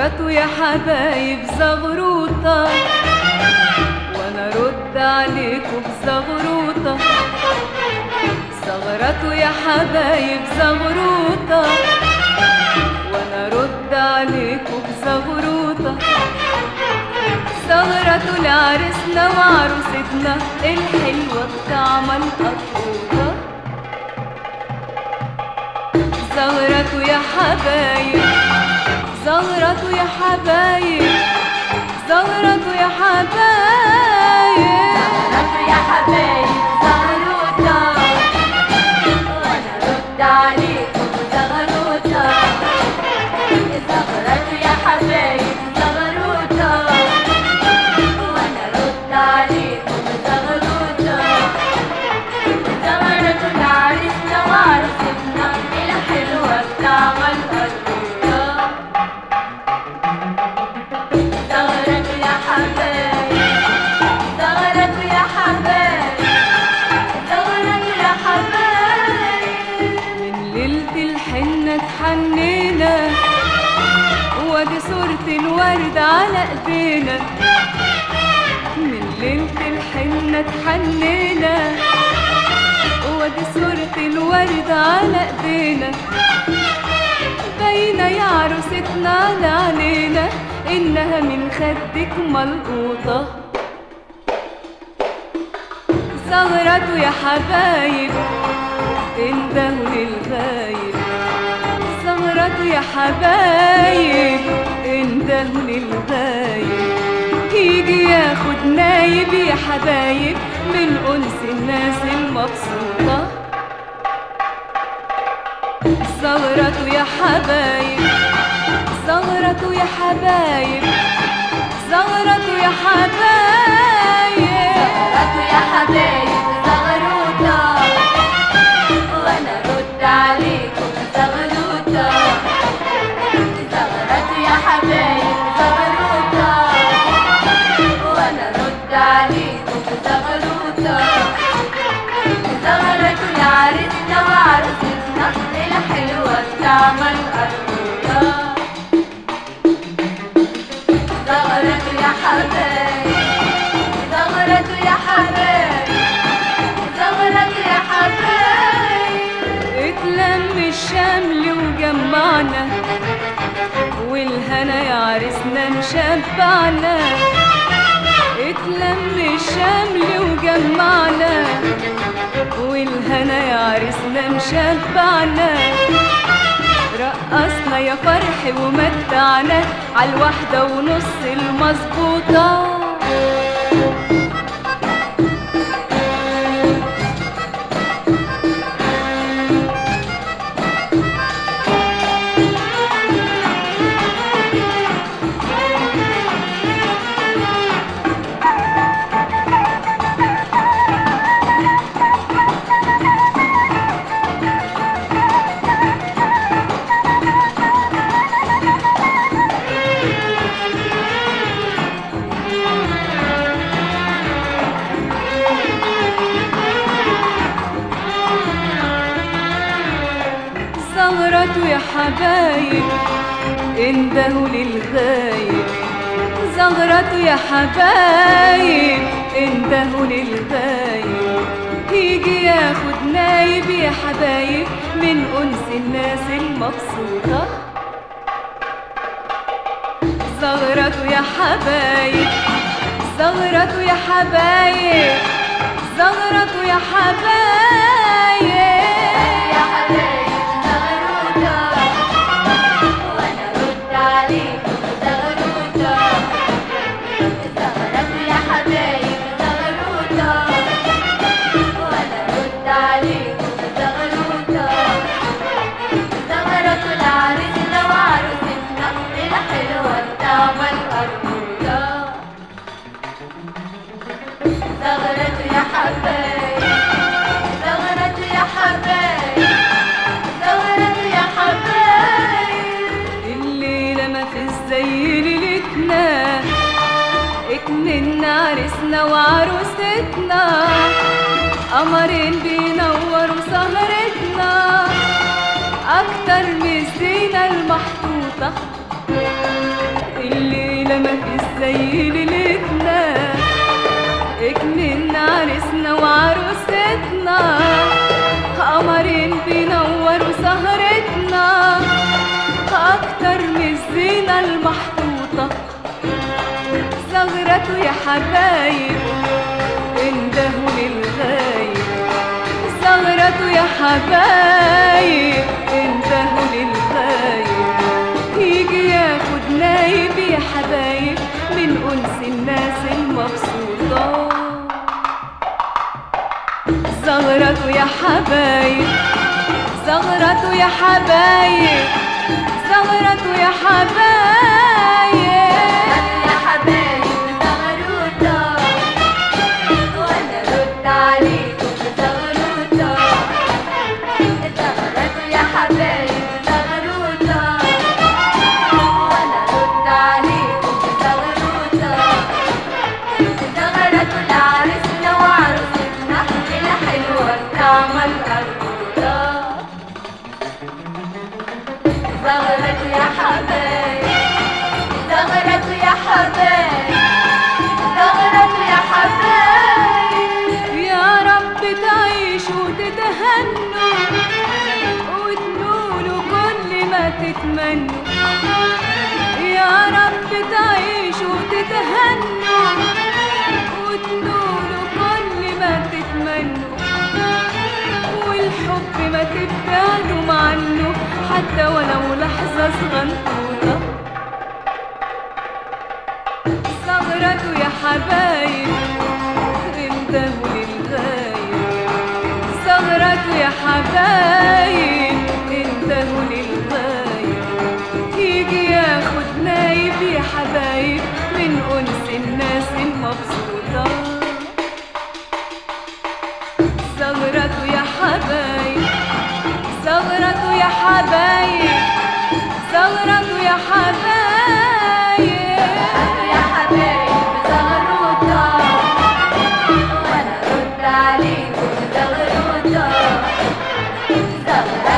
زغرته يا حبايب زغروطة وانا رد عليكم بزغروطة زغرته يا حبايب زغروطة وانا رد عليكم بزغروطة زغرته لعرسنا وعروستنا الحلوة بتعمل قطوطة زغرته يا حبايب زغرته يا حبايب زغرته يا حبايب زغرته يا حبايب زغروطة وانا رد عليكم زغروطة زغرته يا حبايب زغروطة وانا رد عليكم زغروطة زغرته لعرسنا وعرستنا الحلوة بتعمل قطوطة زغرته يا حبايب زغرته يا حبايب زغرته يا حبايب من ليلة الحنة اتحنينا وادي صورة الورد على ايدينا من ليلة الحنة اتحنينا وادي صورة الورد على ايدينا باينة يا عروستنا على عينينا انها من خدك ملقوطة زغرته يا حبايب اندهوا للغايب زغرته يا حبايب اندهوا للغايب يجي ياخد نايب يا حبايب من انس الناس المبسوطه زغرته يا حبايب زغرته يا حبايب زغرته يا حبايب زغرته يا حبايب زغروطة وانا رد عليكم زغروطة زغرته يا حبايب زغروطة وانا رد عليكم زغروطة زغرته لعرسنا وعروستنا الحلوة بتعمل قطوطة زغرته يا حبايب زغرته يا حبايب زغرته يا حبايب اتلم الشمل وجمعنا والهنا يا عرسنا مشبعنا اتلم الشمل وجمعنا والهنا يا عرسنا مشبعنا رقصنا يا فرح ومتعنا عالواحدة ونص المظبوطة زغرته يا حبايب اندهوا للغايب زغرته يا حبايب اندهوا للغايب يجي ياخد نايب يا حبايب من انس الناس المبسوطه زغرته يا حبايب زغرته يا حبايب زغرته يا حبايب يا حبايب زغروطة وانا رد عليكم زغروطة زغرته يا حبايب زغروطة وانا رد عليكم زغروطة زغرته لعرسنا وعروستنا الحلوة بتعمل قرموطة زغرته يا حبايب زغرته يا حبايب زغرته يا حبايب الليلة ما في زي ليلتنا اكملنا عرسنا وعروستنا قمرين بينوروا سهرتنا أكتر من الزينة المحطوطة الليلة ما في زي ليلتنا اكملنا عرسنا وعروستنا قمرين بينوروا سهرتنا أكتر من الزينة المحطوطة زغرته يا حبايب اندهوا للغايب زغرته يا حبايب اندهوا للغايب يجي ياخد نايب يا حبايب من أنس الناس المبسوطة زغرته يا حبايب زغرته يا حبايب زغرته يا حبايب يا حبايب زغروطة وانا رد عليكم بزغروطة زغرتوا يا حبايب زغروطة وانا رد عليكم بزغروطة زغرتوا لعرسنا وعروستنا الحلوة بتعمل أرجوطة زغرتوا يا حبايب زغرتوا يا حبايب زغرتوا يا حبايب يا رب تعيشوا وتتهنوا وتنولوا كل ما تتمنوا يا رب تعيشوا وتتهنوا وتنولوا كل ما تتمنوا والحب ما تبتعدوا عنه حتى ولو لحظة صغنطوطة زغرته يا حبايب انتهوا للغايب زغرته يا حبايب انتهوا للغايب يجي ياخد نايب يا حبايب من أنس الناس المبسوطة زغرته يا حبايب زغرته يا حبايب زغرته يا حبايب يا حبايب زغروطة وانا رد عليكم زغروطة زغرتوا